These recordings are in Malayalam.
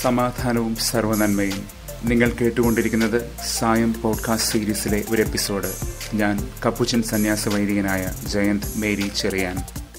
സമാധാനവും സർവനന്മയും നിങ്ങൾ കേട്ടുകൊണ്ടിരിക്കുന്നത് സായം പോഡ്കാസ്റ്റ് സീരീസിലെ ഒരു എപ്പിസോഡ് ഞാൻ കപ്പുച്ചൻ സന്യാസ വൈദികനായ ജയന്ത് മേരി ചെറിയാൻ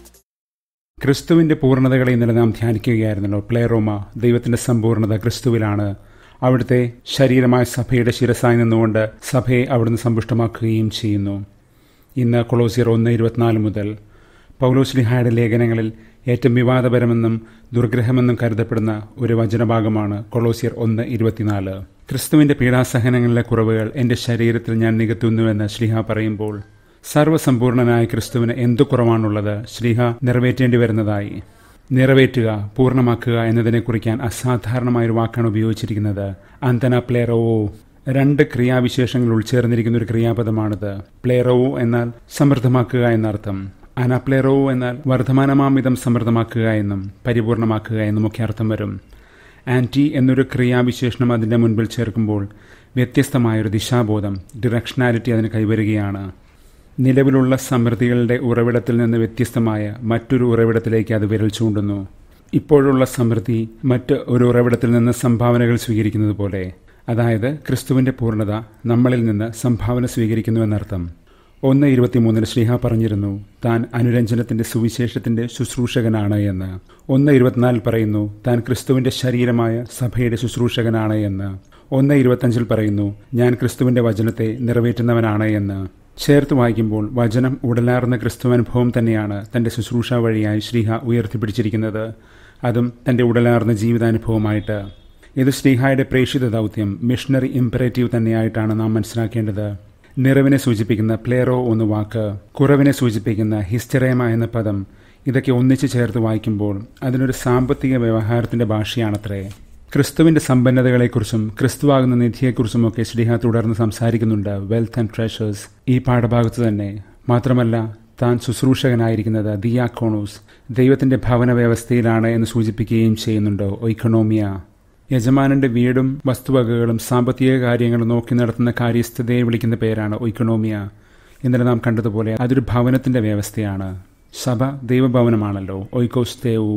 ക്രിസ്തുവിന്റെ പൂർണ്ണതകളെ ഇന്നലെ നാം ധ്യാനിക്കുകയായിരുന്നല്ലോ പ്ലേറോമ ദൈവത്തിന്റെ സമ്പൂർണ്ണത ക്രിസ്തുവിലാണ് അവിടുത്തെ ശരീരമായ സഭയുടെ ശിരസായി നിന്നുകൊണ്ട് സഭയെ അവിടുന്ന് സമ്പുഷ്ടമാക്കുകയും ചെയ്യുന്നു ഇന്ന് കൊളോസിയർ ഒന്ന് ഇരുപത്തിനാല് മുതൽ പൗലോസ്ലിഹായുടെ ലേഖനങ്ങളിൽ ഏറ്റവും വിവാദപരമെന്നും ദുർഗ്രഹമെന്നും കരുതപ്പെടുന്ന ഒരു വചനഭാഗമാണ് കൊളോസിയർ ഒന്ന് ഇരുപത്തിനാല് ക്രിസ്തുവിന്റെ പീഡാസഹനങ്ങളിലെ കുറവുകൾ എന്റെ ശരീരത്തിൽ ഞാൻ നികത്തുന്നുവെന്ന് ശ്രീഹ പറയുമ്പോൾ സർവ്വസമ്പൂർണനായ ക്രിസ്തുവിന് എന്തു കുറവാണുള്ളത് ശ്രീഹ നിറവേറ്റേണ്ടി വരുന്നതായി നിറവേറ്റുക പൂർണ്ണമാക്കുക എന്നതിനെ കുറിക്കാൻ അസാധാരണമായൊരു വാക്കാണ് ഉപയോഗിച്ചിരിക്കുന്നത് അന്തന പ്ലേറോവോ രണ്ട് ക്രിയാവിശേഷങ്ങൾ ഉൾച്ചേർന്നിരിക്കുന്ന ഒരു ക്രിയാപദമാണിത് പ്ലേറോവോ എന്നാൽ സമൃദ്ധമാക്കുക എന്നർത്ഥം അനപ്ലേറോവോ എന്നാൽ വർദ്ധമാനമാമിതം സമൃദ്ധമാക്കുക എന്നും പരിപൂർണമാക്കുക എന്നുമൊക്കെ അർത്ഥം വരും ആൻറ്റി എന്നൊരു ക്രിയാവിശേഷണം അതിൻ്റെ മുൻപിൽ ചേർക്കുമ്പോൾ വ്യത്യസ്തമായൊരു ദിശാബോധം ഡിറക്ഷനാലിറ്റി അതിന് കൈവരികയാണ് നിലവിലുള്ള സമൃദ്ധികളുടെ ഉറവിടത്തിൽ നിന്ന് വ്യത്യസ്തമായ മറ്റൊരു ഉറവിടത്തിലേക്ക് അത് വിരൽ ചൂണ്ടുന്നു ഇപ്പോഴുള്ള സമൃദ്ധി മറ്റ് ഒരു ഉറവിടത്തിൽ നിന്ന് സംഭാവനകൾ സ്വീകരിക്കുന്നത് പോലെ അതായത് ക്രിസ്തുവിന്റെ പൂർണ്ണത നമ്മളിൽ നിന്ന് സംഭാവന സ്വീകരിക്കുന്നുവെന്നർത്ഥം ഒന്ന് ഇരുപത്തിമൂന്നിന് ശ്രീഹ പറഞ്ഞിരുന്നു താൻ അനുരഞ്ജനത്തിന്റെ സുവിശേഷത്തിന്റെ ശുശ്രൂഷകനാണ് എന്ന് ഒന്ന് ഇരുപത്തിനാലിൽ പറയുന്നു താൻ ക്രിസ്തുവിന്റെ ശരീരമായ സഭയുടെ ശുശ്രൂഷകനാണ് എന്ന് ഒന്ന് ഇരുപത്തഞ്ചിൽ പറയുന്നു ഞാൻ ക്രിസ്തുവിന്റെ വചനത്തെ നിറവേറ്റുന്നവനാണ് എന്ന് ചേർത്ത് വായിക്കുമ്പോൾ വചനം ഉടലാർന്ന ക്രിസ്തുവനുഭവം തന്നെയാണ് തന്റെ ശുശ്രൂഷ വഴിയായി ശ്രീഹ ഉയർത്തിപ്പിടിച്ചിരിക്കുന്നത് അതും തന്റെ ഉടലാർന്ന ജീവിതാനുഭവമായിട്ട് ഇത് ശ്രീഹായുടെ പ്രേക്ഷിത ദൗത്യം മിഷണറി ഇംപറേറ്റീവ് തന്നെയായിട്ടാണ് നാം മനസ്സിലാക്കേണ്ടത് നിറവിനെ സൂചിപ്പിക്കുന്ന പ്ലേറോ എന്ന വാക്ക് കുറവിനെ സൂചിപ്പിക്കുന്ന ഹിസ്റ്ററേമ എന്ന പദം ഇതൊക്കെ ഒന്നിച്ചു ചേർത്ത് വായിക്കുമ്പോൾ അതിനൊരു സാമ്പത്തിക വ്യവഹാരത്തിന്റെ ഭാഷയാണത്രേ ക്രിസ്തുവിന്റെ സമ്പന്നതകളെക്കുറിച്ചും ക്രിസ്തുവാകുന്ന നിധിയെക്കുറിച്ചുമൊക്കെ ശ്രീഹ തുടർന്ന് സംസാരിക്കുന്നുണ്ട് വെൽത്ത് ആൻഡ് ട്രഷേഴ്സ് ഈ പാഠഭാഗത്ത് തന്നെ മാത്രമല്ല താൻ ശുശ്രൂഷകനായിരിക്കുന്നത് ദിയാക്കോണോസ് ദൈവത്തിന്റെ ഭവന വ്യവസ്ഥയിലാണ് എന്ന് സൂചിപ്പിക്കുകയും ചെയ്യുന്നുണ്ട് ഒയ്ക്കണോമിയ യജമാനന്റെ വീടും വസ്തുവകകളും സാമ്പത്തിക കാര്യങ്ങളും നോക്കി നടത്തുന്ന കാര്യസ്ഥതയെ വിളിക്കുന്ന പേരാണ് ഒയ്ക്കണോമിയ ഇന്നലെ നാം കണ്ടതുപോലെ അതൊരു ഭവനത്തിന്റെ വ്യവസ്ഥയാണ് സഭ ദൈവഭവനമാണല്ലോ ഒയ്ക്കോസ്തേവു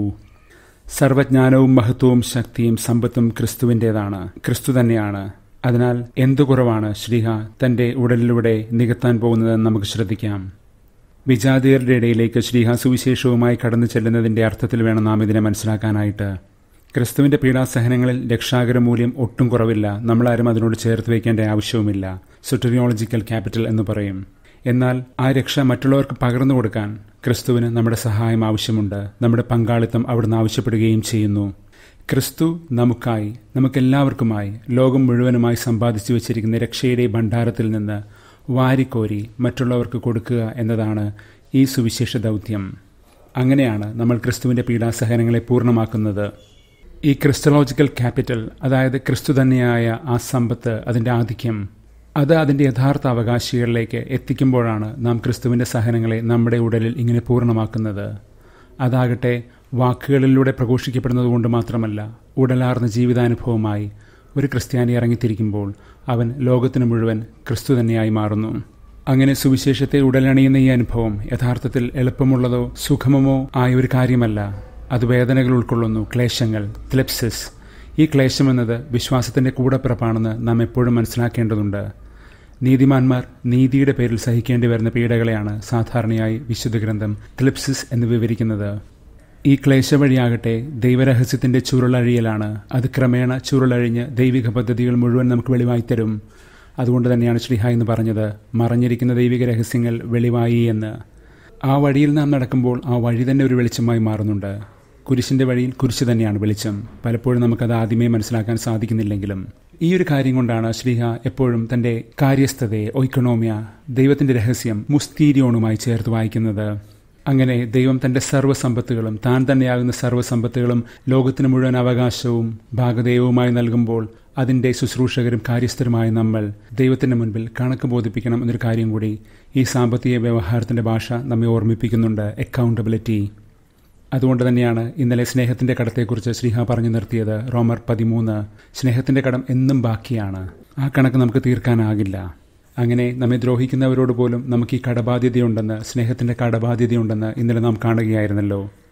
സർവജ്ഞാനവും മഹത്വവും ശക്തിയും സമ്പത്തും ക്രിസ്തുവിൻ്റെതാണ് ക്രിസ്തു തന്നെയാണ് അതിനാൽ എന്തു കുറവാണ് ശ്രീഹ തന്റെ ഉടലിലൂടെ നികത്താൻ പോകുന്നതെന്ന് നമുക്ക് ശ്രദ്ധിക്കാം വിജാതിയരുടെ ഇടയിലേക്ക് ശ്രീഹ സുവിശേഷവുമായി കടന്നു ചെല്ലുന്നതിന്റെ അർത്ഥത്തിൽ വേണം നാം ഇതിനെ മനസ്സിലാക്കാനായിട്ട് ക്രിസ്തുവിന്റെ പീഡാസഹനങ്ങളിൽ രക്ഷാകരമൂല്യം ഒട്ടും കുറവില്ല നമ്മളാരും അതിനോട് ചേർത്ത് വയ്ക്കേണ്ട ആവശ്യവുമില്ല സുറ്ററിയോളജിക്കൽ ക്യാപിറ്റൽ എന്ന് പറയും എന്നാൽ ആ രക്ഷ മറ്റുള്ളവർക്ക് പകർന്നു കൊടുക്കാൻ ക്രിസ്തുവിന് നമ്മുടെ സഹായം ആവശ്യമുണ്ട് നമ്മുടെ പങ്കാളിത്തം അവിടുന്ന് ആവശ്യപ്പെടുകയും ചെയ്യുന്നു ക്രിസ്തു നമുക്കായി നമുക്കെല്ലാവർക്കുമായി ലോകം മുഴുവനുമായി സമ്പാദിച്ചു വച്ചിരിക്കുന്ന രക്ഷയുടെ ഭണ്ഡാരത്തിൽ നിന്ന് വാരിക്കോരി മറ്റുള്ളവർക്ക് കൊടുക്കുക എന്നതാണ് ഈ സുവിശേഷ ദൗത്യം അങ്ങനെയാണ് നമ്മൾ ക്രിസ്തുവിന്റെ പീഡാസഹനങ്ങളെ പൂർണ്ണമാക്കുന്നത് ഈ ക്രിസ്റ്റലോജിക്കൽ ക്യാപിറ്റൽ അതായത് ക്രിസ്തു തന്നെയായ ആ സമ്പത്ത് അതിൻ്റെ ആധിക്യം അത് അതിൻ്റെ യഥാർത്ഥ അവകാശികളിലേക്ക് എത്തിക്കുമ്പോഴാണ് നാം ക്രിസ്തുവിൻ്റെ സഹനങ്ങളെ നമ്മുടെ ഉടലിൽ ഇങ്ങനെ പൂർണ്ണമാക്കുന്നത് അതാകട്ടെ വാക്കുകളിലൂടെ പ്രഘോഷിക്കപ്പെടുന്നത് കൊണ്ട് മാത്രമല്ല ഉടലാർന്ന ജീവിതാനുഭവമായി ഒരു ക്രിസ്ത്യാനി ഇറങ്ങിത്തിരിക്കുമ്പോൾ അവൻ ലോകത്തിന് മുഴുവൻ ക്രിസ്തു തന്നെയായി മാറുന്നു അങ്ങനെ സുവിശേഷത്തെ ഉടലണിയുന്ന ഈ അനുഭവം യഥാർത്ഥത്തിൽ എളുപ്പമുള്ളതോ സുഖമോ ആയ ഒരു കാര്യമല്ല അത് വേദനകൾ ഉൾക്കൊള്ളുന്നു ക്ലേശങ്ങൾ ത്ലെപ്സിസ് ഈ ക്ലേശമെന്നത് വിശ്വാസത്തിന്റെ കൂടപ്പിറപ്പാണെന്ന് നാം എപ്പോഴും മനസ്സിലാക്കേണ്ടതുണ്ട് നീതിമാന്മാർ നീതിയുടെ പേരിൽ സഹിക്കേണ്ടി വരുന്ന പീഡകളെയാണ് സാധാരണയായി വിശുദ്ധ ഗ്രന്ഥം ത്ലിപ്സിസ് എന്ന് വിവരിക്കുന്നത് ഈ ക്ലേശ വഴിയാകട്ടെ ദൈവരഹസ്യത്തിന്റെ ചുരുളഴിയലാണ് അത് ക്രമേണ ചുരുളഴിഞ്ഞ് ദൈവിക പദ്ധതികൾ മുഴുവൻ നമുക്ക് വെളിവായി തരും അതുകൊണ്ട് തന്നെയാണ് ശ്രീഹ എന്ന് പറഞ്ഞത് മറഞ്ഞിരിക്കുന്ന ദൈവിക രഹസ്യങ്ങൾ വെളിവായി എന്ന് ആ വഴിയിൽ നാം നടക്കുമ്പോൾ ആ വഴി തന്നെ ഒരു വെളിച്ചമായി മാറുന്നുണ്ട് കുരിശിന്റെ വഴിയിൽ കുരിശ് തന്നെയാണ് വെളിച്ചം പലപ്പോഴും നമുക്കത് ആദ്യമേ മനസ്സിലാക്കാൻ സാധിക്കുന്നില്ലെങ്കിലും ഈ ഒരു കാര്യം കൊണ്ടാണ് ശ്രീഹ എപ്പോഴും തന്റെ കാര്യസ്ഥതയെ ഒയ്ക്കണോമിയ ദൈവത്തിന്റെ രഹസ്യം മുസ്തീരിയോണുമായി ചേർത്ത് വായിക്കുന്നത് അങ്ങനെ ദൈവം തന്റെ സർവ്വസമ്പത്തുകളും താൻ തന്നെയാകുന്ന സർവ്വസമ്പത്തുകളും ലോകത്തിന് മുഴുവൻ അവകാശവും ഭാഗതേയവുമായി നൽകുമ്പോൾ അതിന്റെ ശുശ്രൂഷകരും കാര്യസ്ഥരുമായ നമ്മൾ ദൈവത്തിന്റെ മുൻപിൽ കണക്ക് ബോധിപ്പിക്കണം എന്നൊരു കാര്യം കൂടി ഈ സാമ്പത്തിക വ്യവഹാരത്തിന്റെ ഭാഷ നമ്മെ ഓർമ്മിപ്പിക്കുന്നുണ്ട് അക്കൗണ്ടബിലിറ്റി അതുകൊണ്ട് തന്നെയാണ് ഇന്നലെ സ്നേഹത്തിന്റെ കടത്തെക്കുറിച്ച് ശ്രീഹ പറഞ്ഞു നിർത്തിയത് റോമർ പതിമൂന്ന് സ്നേഹത്തിന്റെ കടം എന്നും ബാക്കിയാണ് ആ കണക്ക് നമുക്ക് തീർക്കാനാകില്ല അങ്ങനെ നമ്മെ ദ്രോഹിക്കുന്നവരോട് പോലും നമുക്ക് ഈ കടബാധ്യതയുണ്ടെന്ന് സ്നേഹത്തിന്റെ കടബാധ്യതയുണ്ടെന്ന് ഇന്നലെ നാം കാണുകയായിരുന്നല്ലോ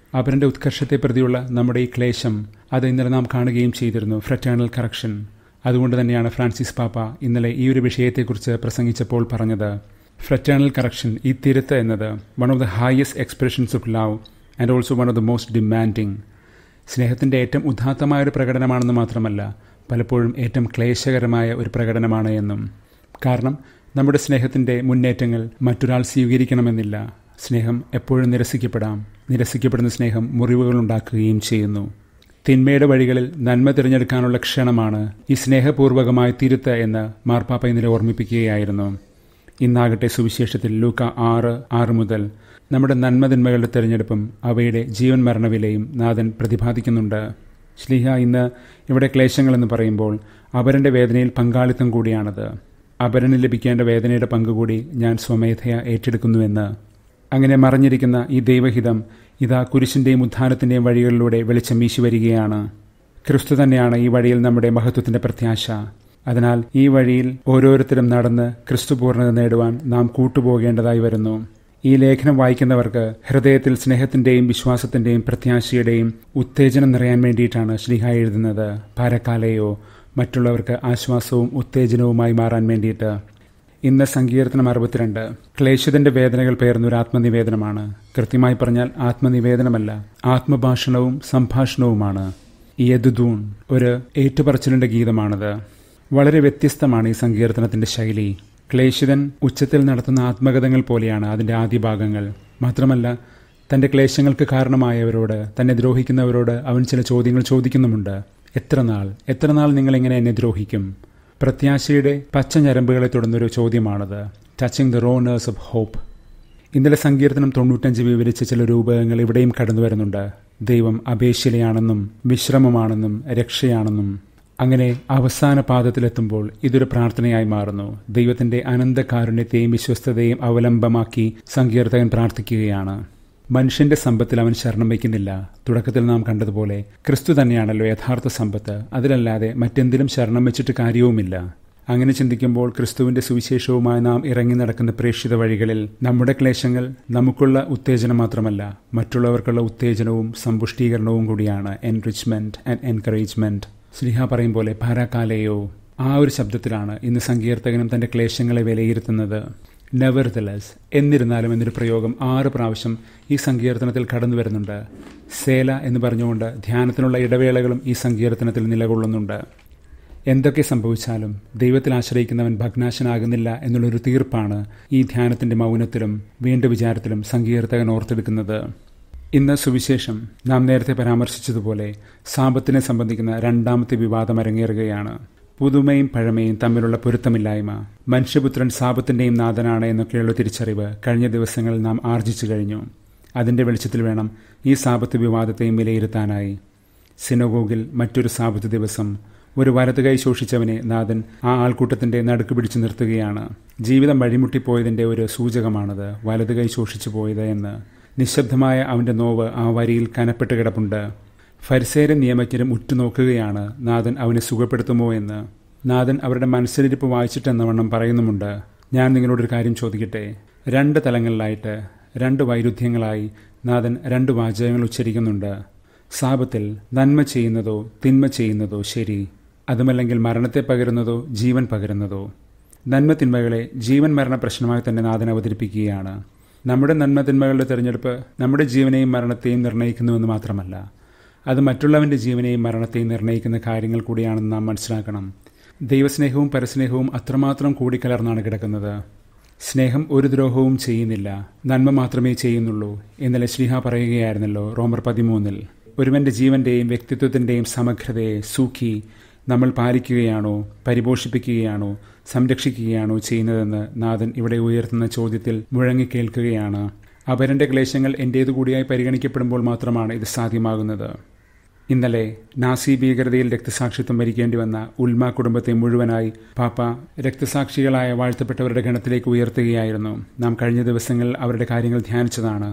അവരുടെ ഉത്കർഷത്തെ പ്രതിയുള്ള നമ്മുടെ ഈ ക്ലേശം അത് ഇന്നലെ നാം കാണുകയും ചെയ്തിരുന്നു ഫ്രറ്റേണൽ കറക്ഷൻ അതുകൊണ്ട് തന്നെയാണ് ഫ്രാൻസിസ് പാപ്പ ഇന്നലെ ഈ ഒരു വിഷയത്തെക്കുറിച്ച് പ്രസംഗിച്ചപ്പോൾ പറഞ്ഞത് ഫ്രറ്റേണൽ കറക്ഷൻ ഈ തിരുത്ത് എന്നത് one of the highest expressions of love and also one of the most demanding സ്നേഹത്തിൻ്റെ ഏറ്റവും ഉദാത്തമായ ഒരു പ്രകടനമാണെന്ന് മാത്രമല്ല പലപ്പോഴും ഏറ്റവും ക്ലേശകരമായ ഒരു പ്രകടനമാണ് എന്നും കാരണം നമ്മുടെ സ്നേഹത്തിൻ്റെ മുന്നേറ്റങ്ങൾ മറ്റൊരാൾ സ്വീകരിക്കണമെന്നില്ല സ്നേഹം എപ്പോഴും നിരസിക്കപ്പെടാം നിരസിക്കപ്പെടുന്ന സ്നേഹം മുറിവുകൾ ഉണ്ടാക്കുകയും ചെയ്യുന്നു തിന്മയുടെ വഴികളിൽ നന്മ തിരഞ്ഞെടുക്കാനുള്ള ക്ഷണമാണ് ഈ സ്നേഹപൂർവകമായ തിരുത്ത് എന്ന് മാർപ്പാപ്പ ഇന്നലെ ഓർമ്മിപ്പിക്കുകയായിരുന്നു ഇന്നാകട്ടെ സുവിശേഷത്തിൽ ലൂക്ക ആറ് ആറ് മുതൽ നമ്മുടെ നന്മതിന്മകളുടെ തിരഞ്ഞെടുപ്പും അവയുടെ ജീവൻ മരണവിലയും നാഥൻ പ്രതിപാദിക്കുന്നുണ്ട് ശ്ലീഹ ഇന്ന് ഇവിടെ ക്ലേശങ്ങളെന്ന് പറയുമ്പോൾ അപരൻ്റെ വേദനയിൽ പങ്കാളിത്തം കൂടിയാണത് അപരന് ലഭിക്കേണ്ട വേദനയുടെ പങ്കുകൂടി ഞാൻ സ്വമേധയ ഏറ്റെടുക്കുന്നുവെന്ന് അങ്ങനെ മറഞ്ഞിരിക്കുന്ന ഈ ദൈവഹിതം ഇതാ കുരിശിൻ്റെയും ഉദ്ധാനത്തിൻ്റെയും വഴികളിലൂടെ വെളിച്ചം വീശി വരികയാണ് ക്രിസ്തു തന്നെയാണ് ഈ വഴിയിൽ നമ്മുടെ മഹത്വത്തിൻ്റെ പ്രത്യാശ അതിനാൽ ഈ വഴിയിൽ ഓരോരുത്തരും നടന്ന് ക്രിസ്തു പൂർണ്ണത നേടുവാൻ നാം കൂട്ടുപോകേണ്ടതായി വരുന്നു ഈ ലേഖനം വായിക്കുന്നവർക്ക് ഹൃദയത്തിൽ സ്നേഹത്തിൻ്റെയും വിശ്വാസത്തിൻ്റെയും പ്രത്യാശയുടെയും ഉത്തേജനം നിറയാൻ വേണ്ടിയിട്ടാണ് ശ്രീഹ എഴുതുന്നത് പാരക്കാലയോ മറ്റുള്ളവർക്ക് ആശ്വാസവും ഉത്തേജനവുമായി മാറാൻ വേണ്ടിയിട്ട് ഇന്ന് സങ്കീർത്തനം അറുപത്തിരണ്ട് ക്ലേശിതന്റെ വേദനകൾ പേർന്നൊരു ആത്മനിവേദനമാണ് കൃത്യമായി പറഞ്ഞാൽ ആത്മനിവേദനമല്ല ആത്മഭാഷണവും സംഭാഷണവുമാണ് യദുദൂൺ ഒരു ഏറ്റുപറച്ചിലിന്റെ ഗീതമാണത് വളരെ വ്യത്യസ്തമാണ് ഈ സങ്കീർത്തനത്തിന്റെ ശൈലി ക്ലേശിതൻ ഉച്ചത്തിൽ നടത്തുന്ന ആത്മകഥകൾ പോലെയാണ് അതിൻ്റെ ആദ്യ ഭാഗങ്ങൾ മാത്രമല്ല തൻ്റെ ക്ലേശങ്ങൾക്ക് കാരണമായവരോട് തന്നെ ദ്രോഹിക്കുന്നവരോട് അവൻ ചില ചോദ്യങ്ങൾ ചോദിക്കുന്നുമുണ്ട് എത്ര നാൾ എത്ര നാൾ നിങ്ങളിങ്ങനെ എന്നെ ദ്രോഹിക്കും പ്രത്യാശയുടെ പച്ച ഞരമ്പുകളെ തുടർന്നൊരു ചോദ്യമാണത് touching the runners of hope ഇന്നലെ സങ്കീർത്തനം തൊണ്ണൂറ്റഞ്ച് വിവരിച്ച ചില രൂപകങ്ങൾ ഇവിടെയും കടന്നു വരുന്നുണ്ട് ദൈവം അപേക്ഷയിലാണെന്നും വിശ്രമമാണെന്നും രക്ഷയാണെന്നും അങ്ങനെ അവസാന പാദത്തിലെത്തുമ്പോൾ ഇതൊരു പ്രാർത്ഥനയായി മാറുന്നു ദൈവത്തിന്റെ അനന്ത കാരുണ്യത്തെയും വിശ്വസ്തതയും അവലംബമാക്കി സങ്കീർത്തകൻ പ്രാർത്ഥിക്കുകയാണ് മനുഷ്യന്റെ സമ്പത്തിൽ അവൻ ശരണം വയ്ക്കുന്നില്ല തുടക്കത്തിൽ നാം കണ്ടതുപോലെ ക്രിസ്തു തന്നെയാണല്ലോ യഥാർത്ഥ സമ്പത്ത് അതിലല്ലാതെ മറ്റെന്തിലും ശരണം വെച്ചിട്ട് കാര്യവുമില്ല അങ്ങനെ ചിന്തിക്കുമ്പോൾ ക്രിസ്തുവിന്റെ സുവിശേഷവുമായി നാം ഇറങ്ങി നടക്കുന്ന പ്രേക്ഷിത വഴികളിൽ നമ്മുടെ ക്ലേശങ്ങൾ നമുക്കുള്ള ഉത്തേജനം മാത്രമല്ല മറ്റുള്ളവർക്കുള്ള ഉത്തേജനവും സമ്പുഷ്ടീകരണവും കൂടിയാണ് എൻറിച്ച്മെന്റ് ആൻഡ് എൻകറേജ്മെന്റ് ശ്രീഹ പറയും പോലെ പാരാക്കാലയോ ആ ഒരു ശബ്ദത്തിലാണ് ഇന്ന് സങ്കീർത്തകനും തന്റെ ക്ലേശങ്ങളെ വിലയിരുത്തുന്നത് നെവർദലസ് എന്നിരുന്നാലും എന്നൊരു പ്രയോഗം ആറ് പ്രാവശ്യം ഈ സങ്കീർത്തനത്തിൽ കടന്നു വരുന്നുണ്ട് സേല എന്ന് പറഞ്ഞുകൊണ്ട് ധ്യാനത്തിനുള്ള ഇടവേളകളും ഈ സങ്കീർത്തനത്തിൽ നിലകൊള്ളുന്നുണ്ട് എന്തൊക്കെ സംഭവിച്ചാലും ദൈവത്തിൽ ആശ്രയിക്കുന്നവൻ ഭഗ്നാശനാകുന്നില്ല എന്നുള്ളൊരു തീർപ്പാണ് ഈ ധ്യാനത്തിന്റെ മൗനത്തിലും വീണ്ട വിചാരത്തിലും സങ്കീർത്തകൻ ഓർത്തെടുക്കുന്നത് ഇന്ന് സുവിശേഷം നാം നേരത്തെ പരാമർശിച്ചതുപോലെ സാപത്തിനെ സംബന്ധിക്കുന്ന രണ്ടാമത്തെ വിവാദം അരങ്ങേറുകയാണ് പുതുമയും പഴമയും തമ്മിലുള്ള പൊരുത്തമില്ലായ്മ മനുഷ്യപുത്രൻ സാപത്തിന്റെയും നാഥനാണ് എന്നൊക്കെയുള്ള തിരിച്ചറിവ് കഴിഞ്ഞ ദിവസങ്ങളിൽ നാം ആർജിച്ചു കഴിഞ്ഞു അതിന്റെ വെളിച്ചത്തിൽ വേണം ഈ സാപത്ത് വിവാദത്തെയും വിലയിരുത്താനായി സിനഗോഗിൽ മറ്റൊരു സാപത്ത് ദിവസം ഒരു വലതുകൈ ശോഷിച്ചവനെ നാഥൻ ആ ആൾക്കൂട്ടത്തിന്റെ നടുക്ക് പിടിച്ചു നിർത്തുകയാണ് ജീവിതം വഴിമുട്ടിപ്പോയതിന്റെ ഒരു സൂചകമാണത് വലതുകൈ ശോഷിച്ചു പോയത് എന്ന് നിശബ്ദമായ അവന്റെ നോവ് ആ വരിയിൽ കനപ്പെട്ട് കിടപ്പുണ്ട് ഫരിസേരും നിയമജ്ഞരും ഉറ്റുനോക്കുകയാണ് നാഥൻ അവനെ സുഖപ്പെടുത്തുമോ എന്ന് നാഥൻ അവരുടെ മനസ്സിലിരിപ്പ് വായിച്ചിട്ടെന്നവണ്ണം പറയുന്നുമുണ്ട് ഞാൻ നിങ്ങളോടൊരു കാര്യം ചോദിക്കട്ടെ രണ്ട് തലങ്ങളിലായിട്ട് രണ്ട് വൈരുദ്ധ്യങ്ങളായി നാഥൻ രണ്ട് വാചകങ്ങൾ ഉച്ചരിക്കുന്നുണ്ട് സാപത്തിൽ നന്മ ചെയ്യുന്നതോ തിന്മ ചെയ്യുന്നതോ ശരി അതുമല്ലെങ്കിൽ മരണത്തെ പകരുന്നതോ ജീവൻ പകരുന്നതോ നന്മ തിന്മകളെ ജീവൻ മരണ പ്രശ്നമായി തന്നെ നാഥൻ അവതരിപ്പിക്കുകയാണ് നമ്മുടെ നന്മ തിന്മകളുടെ തിരഞ്ഞെടുപ്പ് നമ്മുടെ ജീവനെയും മരണത്തെയും നിർണ്ണയിക്കുന്നുവെന്ന് മാത്രമല്ല അത് മറ്റുള്ളവന്റെ ജീവനെയും മരണത്തെയും നിർണ്ണയിക്കുന്ന കാര്യങ്ങൾ കൂടിയാണെന്ന് നാം മനസ്സിലാക്കണം ദൈവസ്നേഹവും പരസ്നേഹവും അത്രമാത്രം കൂടിക്കലർന്നാണ് കിടക്കുന്നത് സ്നേഹം ഒരു ദ്രോഹവും ചെയ്യുന്നില്ല നന്മ മാത്രമേ ചെയ്യുന്നുള്ളൂ എന്നല്ലേ ശ്രീഹ പറയുകയായിരുന്നല്ലോ റോമർ പതിമൂന്നിൽ ഒരുവന്റെ ജീവന്റെയും വ്യക്തിത്വത്തിന്റെയും സമഗ്രതയെ സൂഖി നമ്മൾ പാലിക്കുകയാണോ പരിപോഷിപ്പിക്കുകയാണോ സംരക്ഷിക്കുകയാണോ ചെയ്യുന്നതെന്ന് നാഥൻ ഇവിടെ ഉയർത്തുന്ന ചോദ്യത്തിൽ മുഴങ്ങിക്കേൾക്കുകയാണ് അപരന്റെ ക്ലേശങ്ങൾ എന്റേതു കൂടിയായി പരിഗണിക്കപ്പെടുമ്പോൾ മാത്രമാണ് ഇത് സാധ്യമാകുന്നത് ഇന്നലെ നാസി ഭീകരതയിൽ രക്തസാക്ഷിത്വം വരിക്കേണ്ടി വന്ന ഉൽമ കുടുംബത്തെ മുഴുവനായി പാപ്പ രക്തസാക്ഷികളായ വാഴ്ത്തപ്പെട്ടവരുടെ ഗണത്തിലേക്ക് ഉയർത്തുകയായിരുന്നു നാം കഴിഞ്ഞ ദിവസങ്ങളിൽ അവരുടെ കാര്യങ്ങൾ ധ്യാനിച്ചതാണ്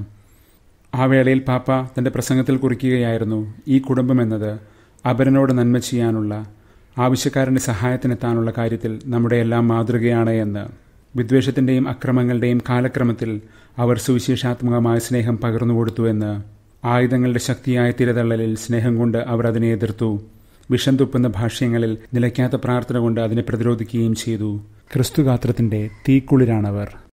ആ വേളയിൽ പാപ്പ തന്റെ പ്രസംഗത്തിൽ കുറിക്കുകയായിരുന്നു ഈ കുടുംബം എന്നത് അപരനോട് നന്മ ചെയ്യാനുള്ള ആവശ്യക്കാരന്റെ സഹായത്തിനെത്താനുള്ള കാര്യത്തിൽ നമ്മുടെ എല്ലാം മാതൃകയാണ് എന്ന് വിദ്വേഷത്തിന്റെയും അക്രമങ്ങളുടെയും കാലക്രമത്തിൽ അവർ സുവിശേഷാത്മകമായ സ്നേഹം പകർന്നു കൊടുത്തുവെന്ന് ആയുധങ്ങളുടെ ശക്തിയായ തിരതള്ളലിൽ സ്നേഹം കൊണ്ട് അവർ അതിനെ എതിർത്തു വിഷം തുപ്പുന്ന ഭാഷ്യങ്ങളിൽ നിലയ്ക്കാത്ത പ്രാർത്ഥന കൊണ്ട് അതിനെ പ്രതിരോധിക്കുകയും ചെയ്തു ക്രിസ്തുഗാത്രത്തിന്റെ തീക്കുളിരാണവർ